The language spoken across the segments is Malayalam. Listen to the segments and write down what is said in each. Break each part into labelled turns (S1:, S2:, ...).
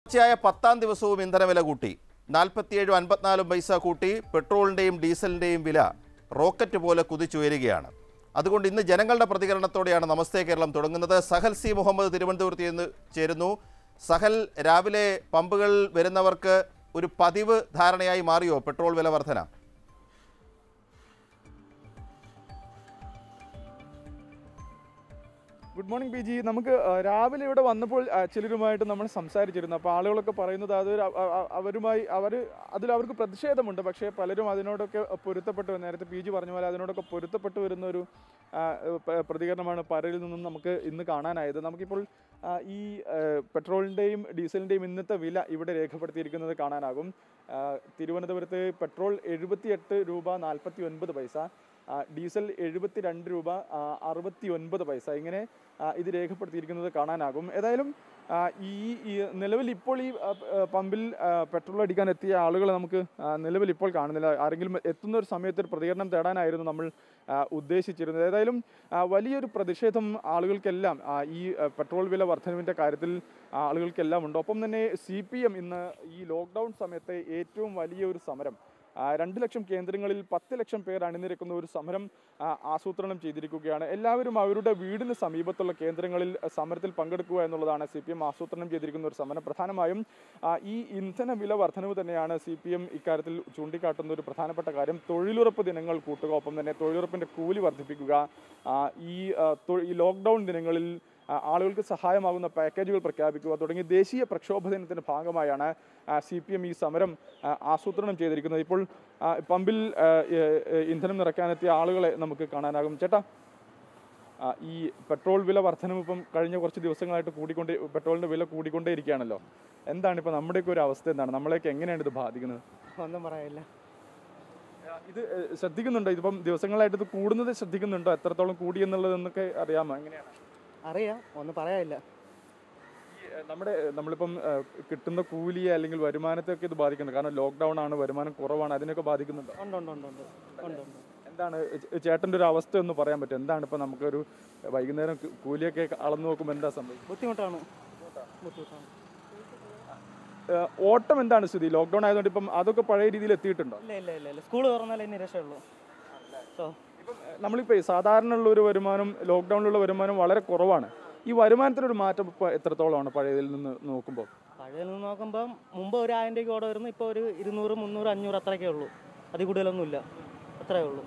S1: തുടർച്ചയായ പത്താം ദിവസവും ഇന്ധനവില കൂട്ടി നാൽപ്പത്തിയേഴും അൻപത്തിനാലും പൈസ കൂട്ടി പെട്രോളിൻ്റെയും ഡീസലിൻ്റെയും വില റോക്കറ്റ് പോലെ കുതിച്ചുയരുകയാണ് അതുകൊണ്ട് ഇന്ന് ജനങ്ങളുടെ പ്രതികരണത്തോടെയാണ് നമസ്തേ കേരളം തുടങ്ങുന്നത് സഹൽ സി മുഹമ്മദ് തിരുവനന്തപുരത്ത് നിന്ന് ചേരുന്നു സഹൽ രാവിലെ പമ്പുകൾ വരുന്നവർക്ക് ഒരു പതിവ് ധാരണയായി മാറിയോ പെട്രോൾ വില വർധന
S2: ഗുഡ് മോർണിംഗ് പി ജി നമുക്ക് ആ, രാവിലെ ഇവിടെ വന്നപ്പോൾ ആ, ചിലരുമായിട്ട് നമ്മൾ സംസാരിച്ചിരുന്നു അപ്പോൾ ആളുകളൊക്കെ പറയുന്നത് അതൊരു അ- അ- അവരുമായി അവർ അതിൽ അവർക്ക് പ്രതിഷേധമുണ്ട് പക്ഷേ പലരും അതിനോടൊക്കെ പൊരുത്തപ്പെട്ടു നേരത്തെ പി ജി പറഞ്ഞ പോലെ അതിനോടൊക്കെ പൊരുത്തപ്പെട്ടു വരുന്ന ഒരു ആ, പ- പ്രതികരണമാണ് പലരിൽ നിന്നും നമുക്ക് ഇന്ന് കാണാനായത് നമുക്കിപ്പോൾ ആ, ഈ ആ, പെട്രോളിൻ്റെയും ഡീസലിൻ്റെയും ഇന്നത്തെ വില ഇവിടെ രേഖപ്പെടുത്തിയിരിക്കുന്നത് കാണാനാകും ആ, തിരുവനന്തപുരത്ത് പെട്രോൾ എഴുപത്തിയെട്ട് രൂപ നാൽപ്പത്തി ഒൻപത് പൈസ ആ, ഡീസൽ എഴുപത്തി രണ്ട് രൂപ ആ, അറുപത്തി ഒൻപത് പൈസ ഇങ്ങനെ ആ, ഇത് രേഖപ്പെടുത്തിയിരിക്കുന്നത് കാണാനാകും ഏതായാലും ആ, ഈ ഈ നിലവിൽ ഇപ്പോൾ ഈ ആ, ആ, പമ്പിൽ ആ, പെട്രോൾ അടിക്കാൻ എത്തിയ ആളുകളെ നമുക്ക് ആ, നിലവിൽ ഇപ്പോൾ കാണുന്നില്ല ആരെങ്കിലും എത്തുന്ന ഒരു സമയത്ത് ഒരു പ്രതികരണം തേടാനായിരുന്നു നമ്മൾ ആ, ഉദ്ദേശിച്ചിരുന്നത് ഏതായാലും ആ, വലിയൊരു പ്രതിഷേധം ആളുകൾക്കെല്ലാം ആ, ഈ ആ, പെട്രോൾ വില വർധനവിൻ്റെ കാര്യത്തിൽ ആളുകൾക്കെല്ലാം ഉണ്ട് ഒപ്പം തന്നെ സി പി എം ഇന്ന് ഈ ലോക്ക്ഡൗൺ സമയത്തെ ഏറ്റവും വലിയ ഒരു സമരം ആ, രണ്ട് ലക്ഷം കേന്ദ്രങ്ങളിൽ പത്ത് ലക്ഷം പേർ അണിനിരക്കുന്ന ഒരു സമരം ആ, ആസൂത്രണം ചെയ്തിരിക്കുകയാണ് എല്ലാവരും അവരുടെ വീടിന് സമീപത്തുള്ള കേന്ദ്രങ്ങളിൽ സമരത്തിൽ പങ്കെടുക്കുക എന്നുള്ളതാണ് സി പി എം ആസൂത്രണം ചെയ്തിരിക്കുന്ന ഒരു സമരം പ്രധാനമായും ആ, ഈ ഇന്ധന വില വർധനവ് തന്നെയാണ് സി പി എം ഇക്കാര്യത്തിൽ ചൂണ്ടിക്കാട്ടുന്ന ഒരു പ്രധാനപ്പെട്ട കാര്യം തൊഴിലുറപ്പ് ദിനങ്ങൾ കൂട്ടുക ഒപ്പം തന്നെ തൊഴിലുറപ്പിൻ്റെ കൂലി വർദ്ധിപ്പിക്കുക ആ, ഈ ആ, തൊ- ഈ ലോക്ക്ഡൗൺ ദിനങ്ങളിൽ ആ, ആളുകൾക്ക് സഹായമാകുന്ന പാക്കേജുകൾ പ്രഖ്യാപിക്കുക തുടങ്ങി ദേശീയ പ്രക്ഷോഭ ദിനത്തിന്റെ ഭാഗമായാണ് സി പി എം ഈ സമരം ആ, ആസൂത്രണം ചെയ്തിരിക്കുന്നത് ഇപ്പോൾ ആ, പമ്പിൽ ആ, ഏ, ഏ, ഇന്ധനം നിറയ്ക്കാനെത്തിയ ആളുകളെ നമുക്ക് കാണാനാകും ചേട്ടാ ആ, ഈ പെട്രോൾ വില വർധനവ് ഇപ്പം കഴിഞ്ഞ കുറച്ച് ദിവസങ്ങളായിട്ട് കൂടിക്കൊണ്ടേ പെട്രോളിന്റെ വില കൂടിക്കൊണ്ടേ ഇരിക്കുകയാണല്ലോ എന്താണ് ഇപ്പം നമ്മുടെയൊക്കെ ഒരു അവസ്ഥ എന്താണ് നമ്മളെയൊക്കെ എങ്ങനെയാണ് ഇത് ബാധിക്കുന്നത്
S3: ഒന്നും പറയാനില്ല
S2: ആ, ഇത് ഏ, ശ്രദ്ധിക്കുന്നുണ്ടോ ഇതിപ്പം ദിവസങ്ങളായിട്ട് ഇത് കൂടുന്നത് ശ്രദ്ധിക്കുന്നുണ്ടോ എത്രത്തോളം കൂടി എന്നുള്ളതെന്നൊക്കെ അറിയാമോ എങ്ങനെയാണ്
S3: അറിയാം ഒന്നും പറയാനില്ല
S2: ഈ, ഏഹ്, നമ്മുടെ ഏഹ്, നമ്മളിപ്പം ഏഹ്, കിട്ടുന്ന കൂലിയെ അല്ലെങ്കിൽ വരുമാനത്തെയൊക്കെ ഇത് ബാധിക്കുന്നുണ്ട് കാരണം ലോക്ക്ഡൗൺ ആണ് വരുമാനം കുറവാണ് അതിനൊക്കെ ബാധിക്കുന്നുണ്ട്
S3: ഉണ്ട് ഉണ്ട് ഉണ്ട് ഉണ്ട് ഉണ്ട് ഉണ്ട്
S2: എന്താണ് ചേ- ചേട്ടൻ്റെ ഒരു അവസ്ഥ ഒന്ന് പറയാൻ പറ്റും എന്താണ് ഇപ്പം നമുക്കൊരു വൈകുന്നേരം കു- കൂലിയൊക്കെ അളന്നു നോക്കുമ്പോൾ എന്താ സംഭവിക്കും
S3: ബുദ്ധിമുട്ടാണ് ബുദ്ധിമുട്ടാണ്
S2: ഏഹ്, ഓട്ടം എന്താണ് സ്ഥിതി ലോക്ക്ഡൗൺ ആയതുകൊണ്ട് ഇപ്പം അതൊക്കെ പഴയ രീതിയിൽ എത്തിയിട്ടുണ്ടോ
S3: ഇല്ല ഇല്ല ഇല്ല ഇല്ല സ്കൂൾ തുറന്നാലേ ഇനി രക്ഷയുള്ളൂ സോ
S2: ഏഹ്, നമ്മളിപ്പോൾ ഈ സാധാരണ ഉള്ള ഒരു വരുമാനം ലോക്ക്ഡൗണിലുള്ള വരുമാനം വളരെ കുറവാണ് ഈ വരുമാനത്തിനൊരു മാറ്റം ഇപ്പോൾ എത്രത്തോളമാണ് പഴയതിൽ നിന്ന് നോക്കുമ്പോൾ
S3: പഴയതിൽ നിന്ന് നോക്കുമ്പോൾ മുമ്പ് ഒരു ആയിരം രൂപയ്ക്ക് ഓടെ വരുന്നു ഇപ്പോൾ ഒരു ഇരുന്നൂറ് മുന്നൂറ് അഞ്ഞൂറ് അത്രയൊക്കെ ഉള്ളൂ അതിൽ കൂടുതലൊന്നുമില്ല അത്രയേ ഉള്ളൂ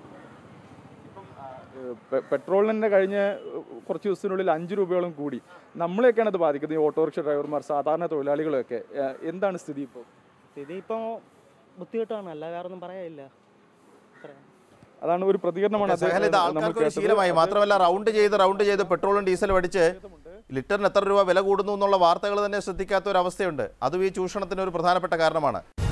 S2: ഏഹ് പെ- പെട്രോളിന് കഴിഞ്ഞ ഏഹ്, കുറച്ച് ദിവസത്തിനുള്ളിൽ അഞ്ച് രൂപയോളം കൂടി നമ്മളെയൊക്കെയാണ് അത് ബാധിക്കുന്നത് ഈ ഓട്ടോറിക്ഷ ഡ്രൈവർമാർ സാധാരണ തൊഴിലാളികളൊക്കെ ഏഹ്, എന്താണ് സ്ഥിതി ഇപ്പോൾ
S3: സ്ഥിതി ഇപ്പോൾ ബുദ്ധിമുട്ടാണ് അല്ല വേറെ ഒന്നും പറയാനില്ല അത്രയാണ്
S2: അതാണ് ഒരു പ്രതികരണമാണ്
S1: സഹൽ ഇത്
S2: അദ്ദേഹം നമ്മൾ
S1: ആൾക്കാർക്ക് ഒരു
S2: കേട്ടത്.
S1: ശീലമായി മാത്രമല്ല റൗണ്ട് ചെയ്ത് റൗണ്ട് ചെയ്ത് പെട്രോളും ഡീസലും അടിച്ച് ലിറ്ററിന് എത്ര രൂപ വില കൂടുന്നു എന്നുള്ള വാർത്തകൾ തന്നെ ശ്രദ്ധിക്കാത്ത ഒരു അവസ്ഥയുണ്ട് അതും ഈ ചൂഷണത്തിന് ഒരു പ്രധാനപ്പെട്ട കാരണമാണ്